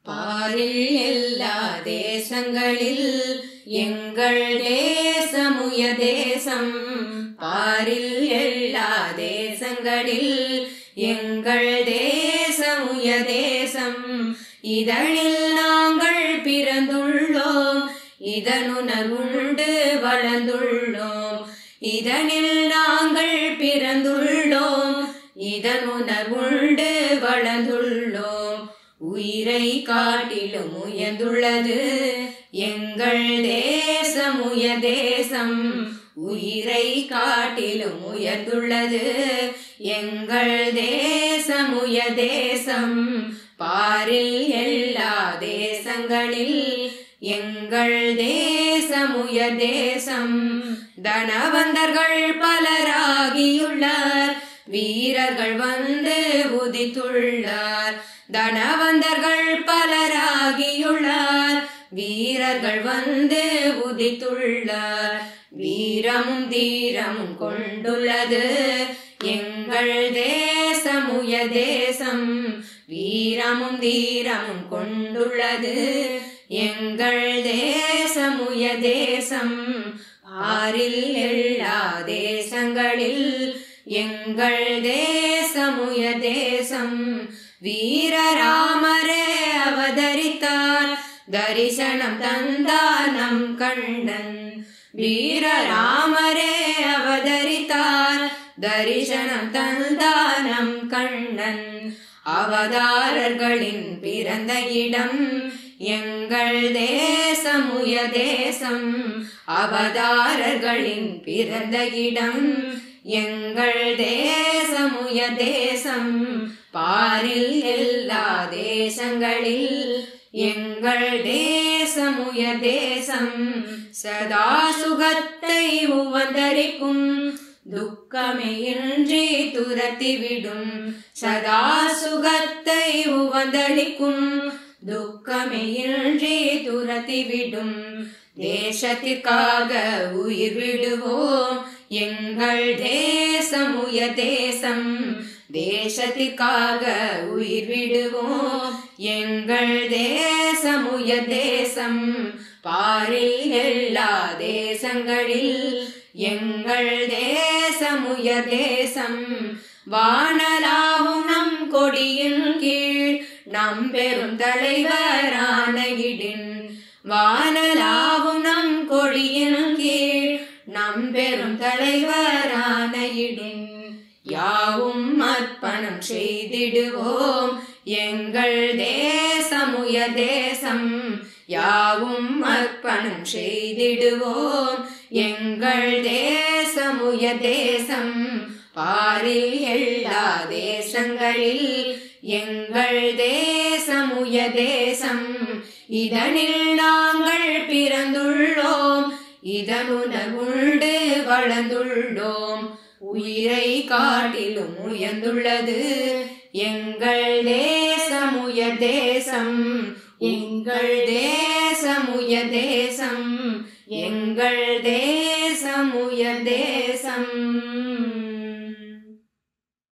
பாரில் எல்லா தேசங்களில் எங்கள் தேசமுய தேசம் பாரில் எல்லா தேசங்களில் எங்கள் தேசமுய தேசம் இதனில் நாங்கள் பிறந்துள்ளோம் இதனுணர்வுண்டு வளர்ந்துள்ளோம் இதனில் நாங்கள் பிறந்துள்ளோம் இதனுணர்வுண்டு வளர்ந்துள்ளோம் உயிரை காட்டிலும் உயர்ந்துள்ளது எங்கள் தேசமுய தேசம் உயிரை காட்டிலும் உயர்ந்துள்ளது எங்கள் தேசமுய தேசம் பாரில் எல்லா தேசங்களில் எங்கள் தேசமுய தேசம் தனவந்தர்கள் பலராகியுள்ளார் வீரர்கள் வந்து உதித்துள்ளார் தனவந்தர்கள் பலராகியுள்ளார் வீரர்கள் வந்து உதித்துள்ளார் வீரமும் தீரமும் கொண்டுள்ளது எங்கள் தேசமுய தேசம் வீரமும் தீரமும் கொண்டுள்ளது எங்கள் தேசமுய தேசம் ஆறில் எல்லா தேசங்களில் எங்கள் தேசமுய தேசம் வீரராமரே அவதரித்தார் தரிசனம் தந்தானம் கண்ணன் வீரராமரே அவதரித்தார் தரிசனம் தந்தானம் கண்ணன் அவதாரர்களின் பிறந்த இடம் எங்கள் தேசமுய தேசம் அவதாரர்களின் பிறந்த இடம் எங்கள் தேசமுய தேசம் பாரில் எல்லா தேசங்களில் எங்கள் தேசமுய தேசம் சதா சுகத்தை உவந்தரிக்கும் துக்கமையின்றி துரத்திவிடும் சதா சுகத்தை உவந்தளிக்கும் துக்கமையின்றி துரத்திவிடும் தேசத்திற்காக உயிர் விடுவோம் எங்கள் தேசமுய தேசம் தேசத்திற்காக உயிர் விடுவோம் எங்கள் தேசமுய தேசம் பாரில் எல்லா தேசங்களில் எங்கள் தேசமுய தேசம் வானலாவும் நம் கொடியின் கீழ் நம் பெரும் தலைவரான இடின் வானலாவும் நம் கொடியின் கீழ் நம் பெரும் தலைவரான இடின் யாவும் அர்ப்பணம் செய்திடுவோம் எங்கள் தேசமுய தேசம் யாவும் அர்ப்பணம் செய்திடுவோம் எங்கள் தேசமுய தேசம் பாரில் எல்லா தேசங்களில் எங்கள் தேசமுய தேசம் இதனில் நாங்கள் பிறந்துள்ளோம் இதனுணர்வுண்டு வளர்ந்துள்ளோம் உயிரை காட்டிலும் உயர்ந்துள்ளது எங்கள் தேசமுய தேசம் எங்கள் தேசமுய தேசம் எங்கள் தேசமுய தேசம்